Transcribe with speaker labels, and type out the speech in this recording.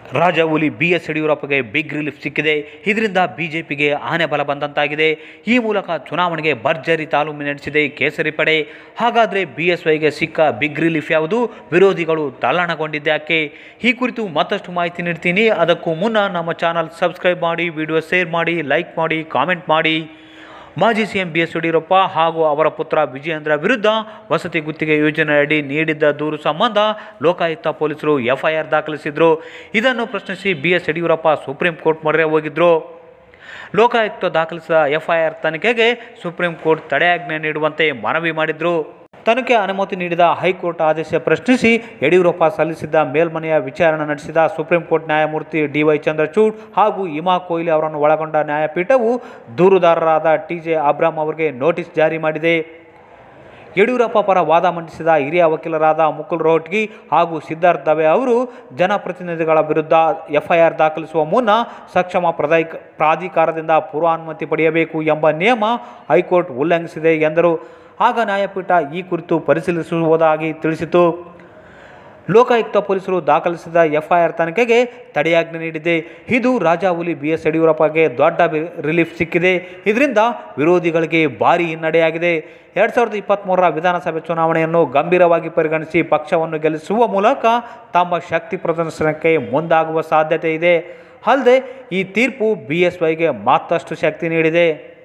Speaker 1: ರಾಜ ಹುಲಿ B S ಯಡಿಯೂರಪ್ಪಗೆ big relief ಸಿಕ್ಕಿದೆ ಇದರಿಂದ ಬಿಜೆಪಿಗೆ ಆನೆ ಬಲ ಬಂದಂತಾಗಿದೆ ಈ ಮೂಲಕ ಚುನಾವಣೆಗೆ ಭರ್ಜರಿ ತಾಲೂಮು ನಡೆಸಿದೆ ಕೇಸರಿ ಪಡೆ ಹಾಗಾದರೆ ಬಿ ಎಸ್ ವೈಗೆ ಸಿಕ್ಕ ಬಿಗ್ ರಿಲೀಫ್ ಯಾವುದು ವಿರೋಧಿಗಳು ತಲ್ಲಣಗೊಂಡಿದ್ದ್ಯಾಕೆ ಈ ಕುರಿತು ಮತ್ತಷ್ಟು ಮಾಹಿತಿ ನೀಡ್ತೀನಿ ಅದಕ್ಕೂ ಮುನ್ನ ನಮ್ಮ ಚಾನಲ್ ಸಬ್ಸ್ಕ್ರೈಬ್ ಮಾಡಿ ವಿಡಿಯೋ ಶೇರ್ ಮಾಡಿ ಲೈಕ್ ಮಾಡಿ ಕಾಮೆಂಟ್ ಮಾಡಿ ಮಾಜಿ ಸಿಎಂ ಬಿ ಎಸ್ ಯಡಿಯೂರಪ್ಪ ಹಾಗೂ ಅವರ ಪುತ್ರ ವಿಜಯೇಂದ್ರ ವಿರುದ್ಧ ವಸತಿ ಗುತ್ತಿಗೆ ಯೋಜನೆಯಡಿ ನೀಡಿದ್ದ ದೂರು ಸಂಬಂಧ ಲೋಕಾಯುಕ್ತ ಪೊಲೀಸರು ಎಫ್ಐಆರ್ ದಾಖಲಿಸಿದ್ರು ಇದನ್ನು ಪ್ರಶ್ನಿಸಿ B S Yediyurappa supreme court ಮೊರೆ ಹೋಗಿದ್ರು ಲೋಕಾಯುಕ್ತ ದಾಖಲಿಸಿದ ಎಫ್ಐಆರ್ ತನಿಖೆಗೆ ಸುಪ್ರೀಂ ಕೋರ್ಟ್ ತಡೆಯಾಜ್ಞೆ ನೀಡುವಂತೆ ಮನವಿ ಮಾಡಿದ್ರು ತನಿಖೆ ಅನುಮತಿ ನೀಡಿದ ಹೈಕೋರ್ಟ್ ಆದೇಶ ಪ್ರಶ್ನಿಸಿ ಯಡಿಯೂರಪ್ಪ ಸಲ್ಲಿಸಿದ್ದ ಮೇಲ್ಮನೆಯ ವಿಚಾರಣೆ ನಡೆಸಿದ ಸುಪ್ರೀಂ ಕೋರ್ಟ್ ನ್ಯಾಯಮೂರ್ತಿ ಡಿ ವೈ ಚಂದ್ರಚೂಡ್ ಹಾಗೂ ಹಿಮಾ ಕೊಹ್ಲಿ ಅವರನ್ನು ಒಳಗೊಂಡ ನ್ಯಾಯಪೀಠವು ದೂರುದಾರರಾದ ಟಿ ಜೆ ಅಬ್ರಾಮ್ ಅವರಿಗೆ ನೋಟಿಸ್ ಜಾರಿ ಮಾಡಿದೆ ಯಡಿಯೂರಪ್ಪ ಪರ ವಾದ ಮಂಡಿಸಿದ ಹಿರಿಯ ವಕೀಲರಾದ ಮುಕುಲ್ ರೋಹ್ಟಗಿ ಹಾಗೂ ಸಿದ್ಧಾರ್ಥ್ ದವೆ ಅವರು ಜನಪ್ರತಿನಿಧಿಗಳ ವಿರುದ್ಧ ಎಫ್ಐಆರ್ ದಾಖಲಿಸುವ ಮುನ್ನ ಸಕ್ಷಮ ಪ್ರದೈ ಪ್ರಾಧಿಕಾರದಿಂದ ಪೂರ್ವಾನುಮತಿ ಪಡೆಯಬೇಕು ಎಂಬ ನಿಯಮ ಹೈಕೋರ್ಟ್ ಉಲ್ಲಂಘಿಸಿದೆ ಎಂದರು ಆಗ ನ್ಯಾಯಪೀಠ ಈ ಕುರಿತು ಪರಿಶೀಲಿಸುವುದಾಗಿ ತಿಳಿಸಿತು ಲೋಕಾಯುಕ್ತ ಪೊಲೀಸರು ದಾಖಲಿಸಿದ ಎಫ್ಐಆರ್ ತನಿಖೆಗೆ ತಡೆಯಾಜ್ಞೆ ನೀಡಿದೆ ಇದು ರಾಜಾಹುಲಿ ಬಿ ಎಸ್ ಯಡಿಯೂರಪ್ಪಗೆ ದೊಡ್ಡ ಬಿ- ರಿಲೀಫ್ ಸಿಕ್ಕಿದೆ ಇದರಿಂದ ವಿರೋಧಿಗಳಿಗೆ ಭಾರಿ ಹಿನ್ನಡೆಯಾಗಿದೆ ಎರಡು ಸಾವಿರದ ಇಪ್ಪತ್ತ್ಮೂರರ ವಿಧಾನಸಭೆ ಚುನಾವಣೆಯನ್ನು ಗಂಭೀರವಾಗಿ ಪರಿಗಣಿಸಿ ಪಕ್ಷವನ್ನು ಗೆಲ್ಲಿಸುವ ಮೂಲಕ ತಮ್ಮ ಶಕ್ತಿ ಪ್ರದರ್ಶನಕ್ಕೆ ಮುಂದಾಗುವ ಸಾಧ್ಯತೆ ಇದೆ ಅಲ್ಲದೆ ಈ ತೀರ್ಪು ಬಿ ಎಸ್ ವೈಗೆ ಮತ್ತಷ್ಟು ಶಕ್ತಿ ನೀಡಿದೆ